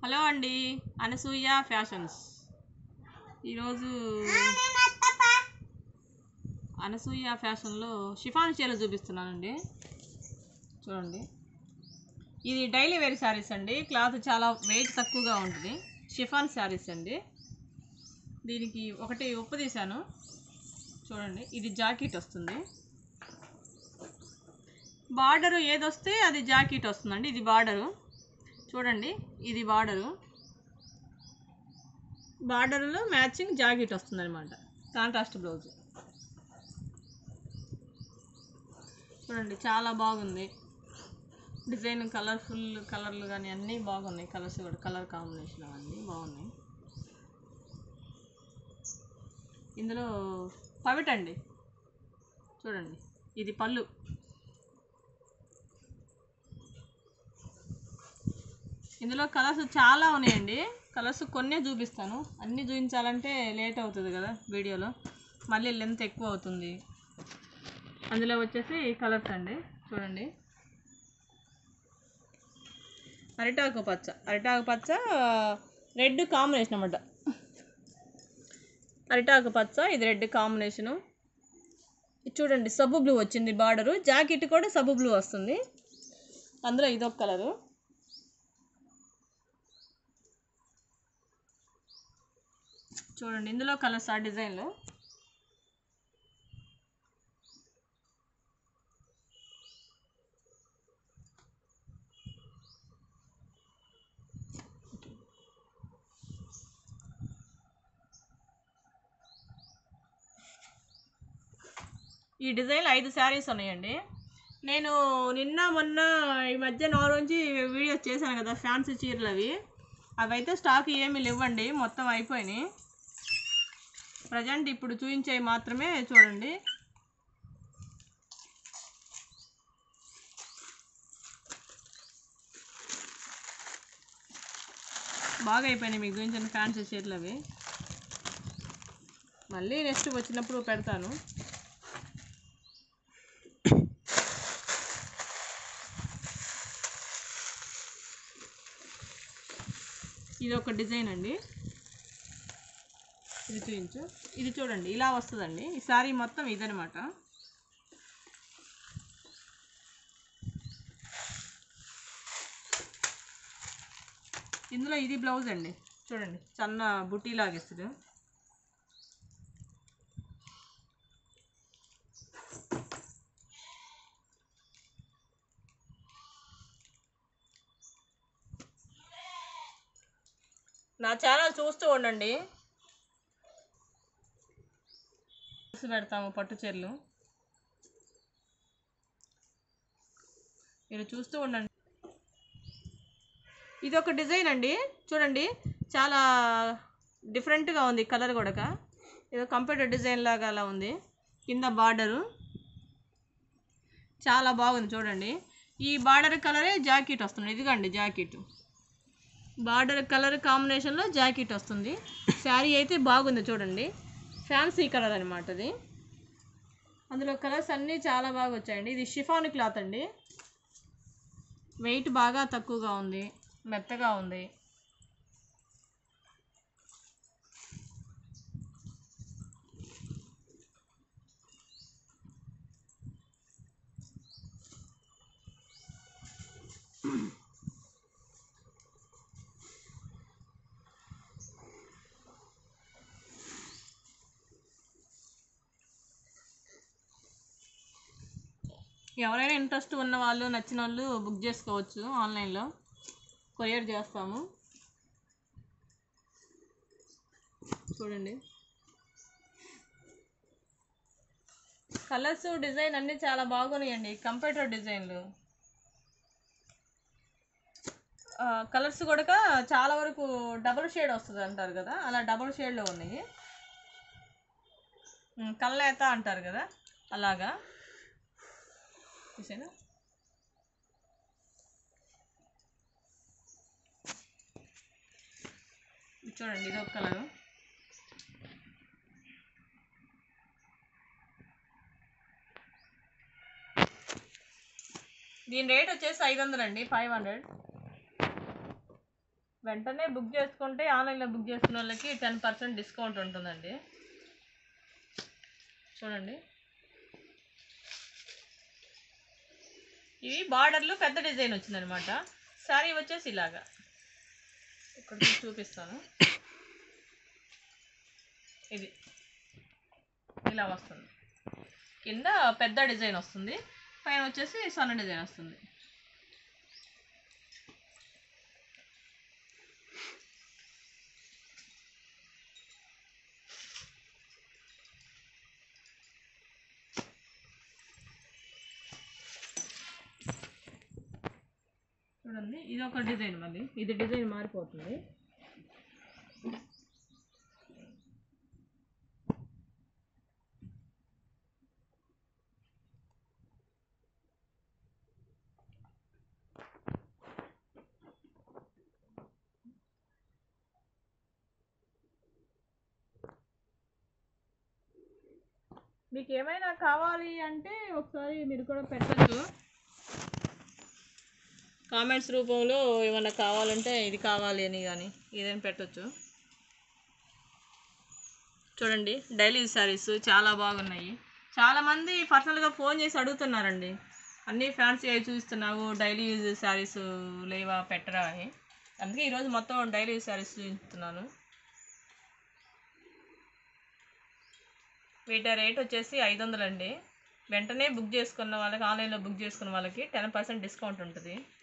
hello అండి Anasuya fashions ఈరోజు అనసూయ ఫ్యాషన్లో షిఫాన్ చీరలు చూపిస్తున్నానండి చూడండి ఇది డైలీ వేర్ శారీస్ అండి క్లాత్ చాలా వెయిట్ తక్కువగా ఉంటుంది షిఫాన్ శారీస్ అండి దీనికి ఒకటి ఉప్పు తీశాను చూడండి ఇది జాకెట్ వస్తుంది బార్డరు ఏదొస్తే అది జాకెట్ వస్తుందండి ఇది బార్డరు చూడండి ఇది బార్డరు బార్డర్లో మ్యాచింగ్ జాకెట్ వస్తుంది అనమాట కాంట్రాస్ట్ బ్లౌజ్ చూడండి చాలా బాగుంది డిజైన్ కలర్ఫుల్ కలర్లు కానీ అన్నీ బాగున్నాయి కలర్స్ కూడా కలర్ కాంబినేషన్ అవన్నీ బాగున్నాయి ఇందులో పవిట్ అండి చూడండి ఇది పళ్ళు ఇందులో కలర్స్ చాలా ఉన్నాయండి కలర్స్ కొన్నే చూపిస్తాను అన్నీ చూపించాలంటే లేట్ అవుతుంది కదా వీడియోలో మళ్ళీ లెంత్ ఎక్కువ అవుతుంది అందులో వచ్చేసి కలర్స్ అండి చూడండి అరిటాకు పచ్చ అరిటాకు పచ్చ రెడ్ కాంబినేషన్ అన్నమాట అరిటాకు పచ్చ ఇది రెడ్ కాంబినేషను ఇది చూడండి సబ్బు బ్లూ వచ్చింది బార్డరు జాకెట్ కూడా సబ్బు బ్లూ వస్తుంది అందులో ఇదొక కలరు చూడండి ఇందులో కలర్స్ ఆ డిజైన్లో ఈ డిజైన్లో ఐదు శారీస్ ఉన్నాయండి నేను నిన్న మొన్న ఈ మధ్య నాలుగు వీడియోస్ చేశాను కదా ఫ్యాన్సీ చీరలు అవి అవైతే స్టాక్ ఏమీ లేవండి మొత్తం అయిపోయినాయి ప్రజెంట్ ఇప్పుడు చూపించేవి మాత్రమే చూడండి బాగా అయిపోయినాయి మీకు చూపించిన ఫ్యాన్సీ చీరలు అవి మళ్ళీ నెక్స్ట్ వచ్చినప్పుడు పెడతాను ఇది ఒక డిజైన్ అండి ఇది చూపించు ఇది చూడండి ఇలా వస్తుందండి ఈ శారీ మొత్తం ఇదనమాట ఇందులో ఇది బ్లౌజ్ అండి చూడండి చిన్న బుట్టి లాగిస్తుంది నా ఛానల్ చూస్తూ ఉండండి పెడతాము పట్టు చీరలు మీరు చూస్తూ ఉండండి ఇది ఒక డిజైన్ అండి చూడండి చాలా డిఫరెంట్గా ఉంది కలర్ కూడా ఏదో కంప్యూటర్ డిజైన్ లాగా అలా ఉంది కింద బార్డరు చాలా బాగుంది చూడండి ఈ బార్డర్ కలరే జాకెట్ వస్తుంది ఇదిగోండి జాకెట్ బార్డర్ కలర్ కాంబినేషన్లో జాకెట్ వస్తుంది శారీ అయితే బాగుంది చూడండి ఫ్యాన్సీ కలర్ అనమాట అది అందులో కలర్స్ అన్నీ చాలా బాగా వచ్చాయండి ఇది షిఫాన్ క్లాత్ అండి వెయిట్ బాగా తక్కువగా ఉంది మెత్తగా ఉంది ఎవరైనా ఇంట్రెస్ట్ ఉన్న వాళ్ళు నచ్చిన వాళ్ళు బుక్ చేసుకోవచ్చు ఆన్లైన్లో కొరియర్ చేస్తాము చూడండి కలర్స్ డిజైన్ అన్నీ చాలా బాగున్నాయండి కంప్యూటర్ డిజైన్లు కలర్స్ కూడా చాలా వరకు డబుల్ షేడ్ వస్తుంది అంటారు కదా అలా డబుల్ షేడ్లో ఉన్నాయి ఉమ్, కల్లేత అంటారు కదా అలాగా చూసారా ఇది చూడండి ఇది ఒక కలరు దీని రేట్ వచ్చేసి ఐదు వందలు అండి ఫైవ్ హండ్రెడ్ వెంటనే బుక్ చేసుకుంటే ఆన్లైన్లో బుక్ చేసుకున్న వాళ్ళకి టెన్ పర్సెంట్ డిస్కౌంట్ ఉంటుందండి చూడండి ఇవి బార్డర్లు పెద్ద డిజైన్ వచ్చిందనమాట శారీ వచ్చేసి ఇలాగా ఇక్కడ చూపిస్తాను ఇది ఇలా వస్తుంది కింద పెద్ద డిజైన్ వస్తుంది పైన వచ్చేసి సన్న డిజైన్ వస్తుంది చూడండి ఇది ఒక డిజైన్ మళ్ళీ ఇది డిజైన్ మారిపోతుంది మీకు ఏమైనా కావాలి అంటే ఒకసారి మీరు కూడా పెట్టచ్చు కామెంట్స్ రూపంలో ఏమైనా కావాలంటే ఇది కావాలి అని కానీ ఏదైనా పెట్టచ్చు చూడండి డైలీ శారీస్ చాలా బాగున్నాయి చాలామంది పర్సనల్గా ఫోన్ చేసి అడుగుతున్నారండి అన్నీ ఫ్యాన్సీ అవి చూపిస్తున్నావు డైలీ యూజ్ శారీస్ లేవా పెట్టరా అని అందుకే ఈరోజు మొత్తం డైలీ యూజ్ శారీస్ చూపిస్తున్నాను వీటి రేట్ వచ్చేసి ఐదు వందలండి వెంటనే బుక్ చేసుకున్న వాళ్ళకి ఆన్లైన్లో బుక్ చేసుకున్న వాళ్ళకి టెన్ పర్సెంట్ డిస్కౌంట్ ఉంటుంది